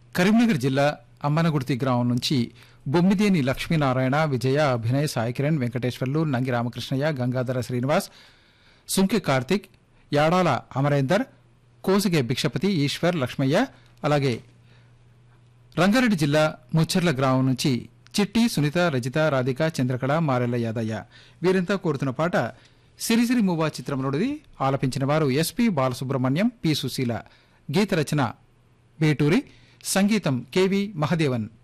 కరీంనగర్ జిల్లా అమ్మనగుర్తి గ్రామం నుంచి బొమ్మిదేని లక్ష్మీనారాయణ విజయ అభినయ్ సాయి కిరణ్ వెంకటేశ్వర్లు నంగి రామకృష్ణయ్య గంగాధర శ్రీనివాస్ సుంకె కార్తిక్ యాడాల అమరేందర్ కోసిగే భిక్షపతి ఈశ్వర్ లక్ష్మయ్య అలాగే రంగారెడ్డి జిల్లా ముచ్చర్ల గ్రామం నుంచి చిట్టి సునీత రజిత రాధిక చంద్రకళ మారెల్ల యాదయ్య వీరంతా కోరుతున్న పాట సిరిసిరి మూవా చిత్రంలోనిది ఆలపించిన వారు ఎస్పి బాలసుబ్రహ్మణ్యం పి సుశీల గీత రచన బేటూరి సంగీతం కెవి మహదేవన్